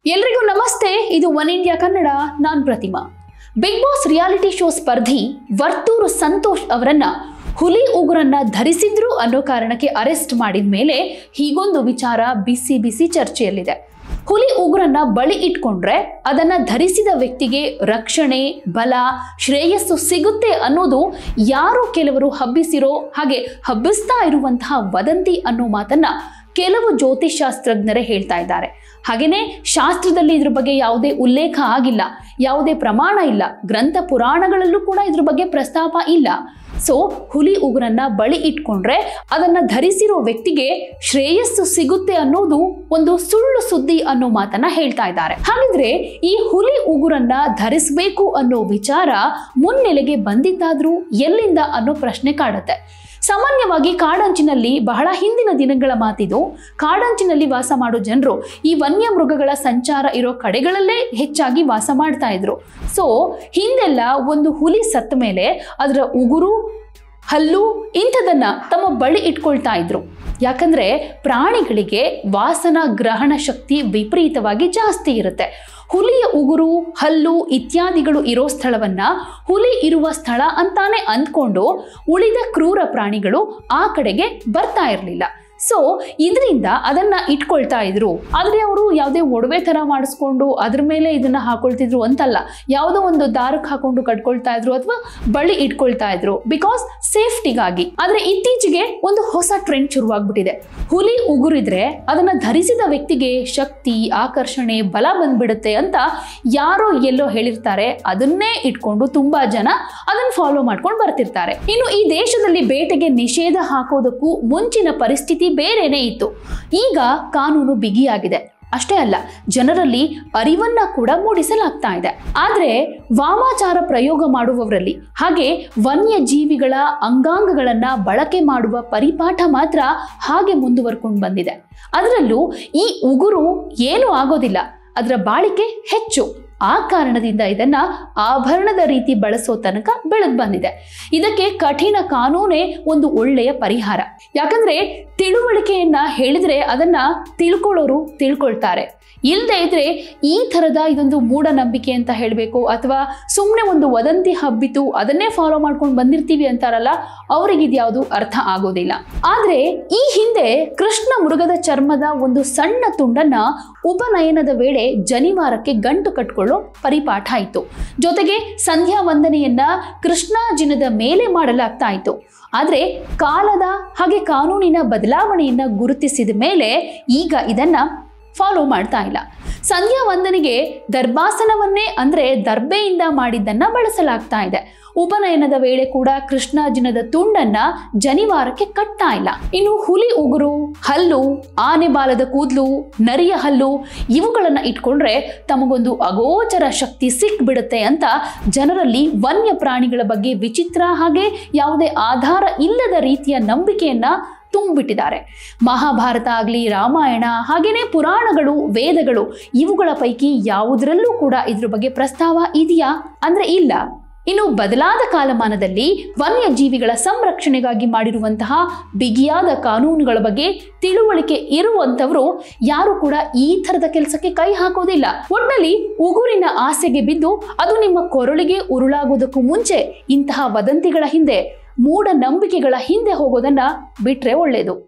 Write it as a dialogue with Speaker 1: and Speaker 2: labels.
Speaker 1: ಎಲ್ರಿಗೂ ನಮಸ್ತೆ ಇದು ಒನ್ ಇಂಡಿಯಾ ಕನ್ನಡ ನಾನ್ Prathima big boss reality show ಸ್ಪರ್ಧಿ ವರ್ತೂರು ಸಂತೋಷ್ ಅವರನ್ನ ಹುಲಿ ಉಗುರನ್ನ ಧರಿಸಿದ್ರು ಅನ್ನೋ ಕಾರಣಕ್ಕೆ ಅರೆಸ್ಟ್ ಮಾಡಿದ ಮೇಲೆ ಹೀಗೊಂದು ವಿಚಾರ ಬಿಸಿ ಬಿಸಿ ಚರ್ಚೆಯಲ್ಲಿದೆ ಹುಲಿ ಉಗುರನ್ನ ಬಳಿ ಇಟ್ಕೊಂಡ್ರೆ ಅದನ್ನ ಧರಿಸಿದ ವ್ಯಕ್ತಿಗೆ ರಕ್ಷಣೆ ಬಲ ಶ್ರೇಯಸ್ಸು ಸಿಗುತ್ತೆ ಅನ್ನೋದು ಯಾರೋ ಕೆಲವರು ಹಬ್ಬಿಸಿರೋ ಹಾಗೆ ಹಬ್ಬಿಸ್ತಾ ಇರುವಂತಹ ವದಂತಿ ಅನ್ನೋ ಮಾತನ್ನ ಕೆಲವು ಜ್ಯೋತಿಷಾಸ್ತ್ರಜ್ಞರೇ ಹೇಳ್ತಾ ಇದ್ದಾರೆ ಹಾಗೆಯೇ ಶಾಸ್ತ್ರದಲ್ಲಿ ಇದ್ರ ಬಗ್ಗೆ ಯಾವುದೇ ಉಲ್ಲೇಖ ಆಗಿಲ್ಲ ಯಾವುದೇ ಪ್ರಮಾಣ ಇಲ್ಲ ಗ್ರಂಥ ಪುರಾಣಗಳಲ್ಲೂ ಕೂಡ ಇದ್ರ ಬಗ್ಗೆ ಪ್ರಸ್ತಾಪ ಇಲ್ಲ ಸೊ ಹುಲಿ ಉಗುರನ್ನ ಬಳಿ ಇಟ್ಕೊಂಡ್ರೆ ಅದನ್ನ ಧರಿಸಿರೋ ವ್ಯಕ್ತಿಗೆ ಶ್ರೇಯಸ್ಸು ಸಿಗುತ್ತೆ ಅನ್ನೋದು ಒಂದು ಸುಳ್ಳು ಸುದ್ದಿ ಅನ್ನೋ ಮಾತನ್ನ ಹೇಳ್ತಾ ಇದ್ದಾರೆ ಹಾಗಿದ್ರೆ ಈ ಹುಲಿ ಉಗುರನ್ನ ಧರಿಸಬೇಕು ಅನ್ನೋ ವಿಚಾರ ಮುನ್ನೆಲೆಗೆ ಬಂದಿದ್ದಾದ್ರೂ ಎಲ್ಲಿಂದ ಅನ್ನೋ ಪ್ರಶ್ನೆ ಕಾಡುತ್ತೆ ಸಾಮಾನ್ಯವಾಗಿ ಕಾಡಂಚಿನಲ್ಲಿ ಬಹಳ ಹಿಂದಿನ ದಿನಗಳ ಮಾತಿದು ಕಾಡಂಚಿನಲ್ಲಿ ವಾಸ ಮಾಡೋ ಜನರು ಈ ವನ್ಯ ಮೃಗಗಳ ಸಂಚಾರ ಇರೋ ಕಡೆಗಳಲ್ಲೇ ಹೆಚ್ಚಾಗಿ ವಾಸ ಮಾಡ್ತಾ ಇದ್ರು ಸೊ ಹಿಂದೆಲ್ಲ ಒಂದು ಹುಲಿ ಸತ್ತ ಮೇಲೆ ಅದರ ಉಗುರು ಹಲ್ಲು ಇಂಥದನ್ನ ತಮ್ಮ ಬಳಿ ಇಟ್ಕೊಳ್ತಾ ಇದ್ರು ಯಾಕಂದ್ರೆ ಪ್ರಾಣಿಗಳಿಗೆ ವಾಸನ ಗ್ರಹಣ ಶಕ್ತಿ ವಿಪರೀತವಾಗಿ ಜಾಸ್ತಿ ಇರುತ್ತೆ ಹುಲಿಯ ಉಗುರು ಹಲ್ಲು ಇತ್ಯಾದಿಗಳು ಇರೋ ಸ್ಥಳವನ್ನ ಹುಲಿ ಇರುವ ಸ್ಥಳ ಅಂತಾನೆ ಅಂದ್ಕೊಂಡು ಉಳಿದ ಕ್ರೂರ ಪ್ರಾಣಿಗಳು ಆ ಕಡೆಗೆ ಬರ್ತಾ ಇರಲಿಲ್ಲ ಸೊ ಇದರಿಂದ ಅದನ್ನ ಇಟ್ಕೊಳ್ತಾ ಇದ್ರು ಆದ್ರೆ ಅವರು ಯಾವುದೇ ಒಡವೆ ತರ ಮಾಡಿಸ್ಕೊಂಡು ಅದ್ರ ಮೇಲೆ ಇದನ್ನ ಹಾಕೊಳ್ತಿದ್ರು ಅಂತಲ್ಲ ಯಾವುದೋ ಒಂದು ದಾರಕ್ಕೆ ಹಾಕೊಂಡು ಕಟ್ಕೊಳ್ತಾ ಇದ್ರು ಅಥವಾ ಬಳಿ ಇಟ್ಕೊಳ್ತಾ ಇದ್ರು ಬಿಕಾಸ್ ಸೇಫ್ಟಿಗಾಗಿ ಆದ್ರೆ ಇತ್ತೀಚೆಗೆ ಒಂದು ಹೊಸ ಟ್ರೆಂಡ್ ಶುರುವಾಗ್ಬಿಟ್ಟಿದೆ ಹುಲಿ ಉಗುರಿದ್ರೆ ಅದನ್ನ ಧರಿಸಿದ ವ್ಯಕ್ತಿಗೆ ಶಕ್ತಿ ಆಕರ್ಷಣೆ ಬಲ ಬಂದ್ಬಿಡುತ್ತೆ ಅಂತ ಯಾರೋ ಎಲ್ಲೋ ಹೇಳಿರ್ತಾರೆ ಅದನ್ನೇ ಇಟ್ಕೊಂಡು ತುಂಬಾ ಜನ ಅದನ್ನ ಫಾಲೋ ಮಾಡ್ಕೊಂಡು ಬರ್ತಿರ್ತಾರೆ ಇನ್ನು ಈ ದೇಶದಲ್ಲಿ ಬೇಟೆಗೆ ನಿಷೇಧ ಹಾಕೋದಕ್ಕೂ ಮುಂಚಿನ ಪರಿಸ್ಥಿತಿ ಬೇರೆನೇ ಇತ್ತು ಈಗ ಕಾನೂನು ಬಿಗಿಯಾಗಿದೆ ಅಷ್ಟೇ ಅಲ್ಲ ಜನರಲ್ಲಿ ಅರಿವನ್ನ ಕೂಡ ಮೂಡಿಸಲಾಗ್ತಾ ಇದೆ ಆದ್ರೆ ವಾಮಾಚಾರ ಪ್ರಯೋಗ ಮಾಡುವವರಲ್ಲಿ ಹಾಗೆ ವನ್ಯ ಜೀವಿಗಳ ಅಂಗಾಂಗಗಳನ್ನ ಬಳಕೆ ಮಾಡುವ ಪರಿಪಾಠ ಮಾತ್ರ ಹಾಗೆ ಮುಂದುವರ್ಕೊಂಡು ಬಂದಿದೆ ಅದರಲ್ಲೂ ಈ ಉಗುರು ಏನೂ ಆಗೋದಿಲ್ಲ ಅದರ ಬಾಳಿಕೆ ಹೆಚ್ಚು ಆ ಕಾರಣದಿಂದ ಇದನ್ನ ಆಭರಣದ ರೀತಿ ಬಳಸೋ ತನಕ ಬೆಳೆದು ಬಂದಿದೆ ಇದಕ್ಕೆ ಕಠಿಣ ಕಾನೂನೇ ಒಂದು ಒಳ್ಳೆಯ ಪರಿಹಾರ ಯಾಕಂದ್ರೆ ತಿಳುವಳಿಕೆಯನ್ನ ಹೇಳಿದ್ರೆ ಅದನ್ನ ತಿಳ್ಕೊಳ್ಳೋರು ತಿಳ್ಕೊಳ್ತಾರೆ ಇಲ್ಲದೆ ಇದ್ರೆ ಈ ಥರದ ಇದೊಂದು ಮೂಢನಂಬಿಕೆ ಅಂತ ಹೇಳಬೇಕು ಅಥವಾ ಸುಮ್ಮನೆ ಒಂದು ವದಂತಿ ಹಬ್ಬಿತು ಅದನ್ನೇ ಫಾಲೋ ಮಾಡ್ಕೊಂಡು ಬಂದಿರ್ತೀವಿ ಅಂತಾರಲ್ಲ ಅವ್ರಿಗೆ ಇದ್ಯಾವುದು ಅರ್ಥ ಆಗೋದಿಲ್ಲ ಆದ್ರೆ ಈ ಹಿಂದೆ ಕೃಷ್ಣ ಮೃಗದ ಚರ್ಮದ ಒಂದು ಸಣ್ಣ ತುಂಡನ್ನ ಉಪನಯನದ ವೇಳೆ ಜನಿವಾರಕ್ಕೆ ಗಂಟು ಕಟ್ಕೊಳ್ಳೋ ಪರಿಪಾಠ ಇತ್ತು ಜೊತೆಗೆ ಸಂಧ್ಯಾ ವಂದನೆಯನ್ನ ಕೃಷ್ಣಾಜಿನದ ಮೇಲೆ ಮಾಡಲಾಗ್ತಾ ಇತ್ತು ಆದರೆ ಕಾಲದ ಹಾಗೆ ಕಾನೂನಿನ ಬದಲಾವಣೆಯನ್ನ ಗುರುತಿಸಿದ ಮೇಲೆ ಈಗ ಇದನ್ನ ಫಾಲೋ ಮಾಡ್ತಾ ಇಲ್ಲ ಸಂಧ್ಯಾ ವಂದನೆಗೆ ದರ್ಭಾಸನವನ್ನೇ ಅಂದ್ರೆ ದರ್ಬೆಯಿಂದ ಮಾಡಿದ್ದನ್ನ ಬಳಸಲಾಗ್ತಾ ಇದೆ ಉಪನಯನದ ವೇಳೆ ಕೂಡ ಕೃಷ್ಣಾಜಿನದ ತುಂಡನ್ನ ಜನಿವಾರಕ್ಕೆ ಕಟ್ತಾ ಇಲ್ಲ ಇನ್ನು ಹುಲಿ ಉಗುರು ಹಲ್ಲು ಆನೆ ಬಾಲದ ಕೂದಲು ನರಿಯ ಹಲ್ಲು ಇವುಗಳನ್ನ ಇಟ್ಕೊಂಡ್ರೆ ತಮಗೊಂದು ಅಗೋಚರ ಶಕ್ತಿ ಸಿಕ್ಬಿಡುತ್ತೆ ಅಂತ ಜನರಲ್ಲಿ ವನ್ಯ ಪ್ರಾಣಿಗಳ ಬಗ್ಗೆ ವಿಚಿತ್ರ ಹಾಗೆ ಯಾವುದೇ ಆಧಾರ ಇಲ್ಲದ ರೀತಿಯ ನಂಬಿಕೆಯನ್ನ ತುಂಬಿಟ್ಟಿದ್ದಾರೆ ಮಹಾಭಾರತ ಆಗಲಿ ರಾಮಾಯಣ ಹಾಗೆಯೇ ಪುರಾಣಗಳು ವೇದಗಳು ಇವುಗಳ ಪೈಕಿ ಯಾವುದರಲ್ಲೂ ಕೂಡ ಇದ್ರ ಬಗ್ಗೆ ಪ್ರಸ್ತಾವ ಇದೆಯಾ ಅಂದ್ರೆ ಇಲ್ಲ ಇನ್ನು ಬದಲಾದ ಕಾಲಮಾನದಲ್ಲಿ ವನ್ಯಜೀವಿಗಳ ಸಂರಕ್ಷಣೆಗಾಗಿ ಮಾಡಿರುವಂತಹ ಬಿಗಿಯಾದ ಕಾನೂನುಗಳ ಬಗ್ಗೆ ತಿಳುವಳಿಕೆ ಇರುವಂತವರು ಯಾರು ಕೂಡ ಈ ಥರದ ಕೆಲಸಕ್ಕೆ ಕೈ ಹಾಕೋದಿಲ್ಲ ಒಟ್ನಲ್ಲಿ ಉಗುರಿನ ಆಸೆಗೆ ಬಿದ್ದು ಅದು ನಿಮ್ಮ ಕೊರಳಿಗೆ ಉರುಳಾಗೋದಕ್ಕೂ ಮುಂಚೆ ಇಂತಹ ವದಂತಿಗಳ ಹಿಂದೆ ಮೂಢ ನಂಬಿಕೆಗಳ ಹಿಂದೆ ಹೋಗೋದನ್ನ ಬಿಟ್ರೆ ಒಳ್ಳೆಯದು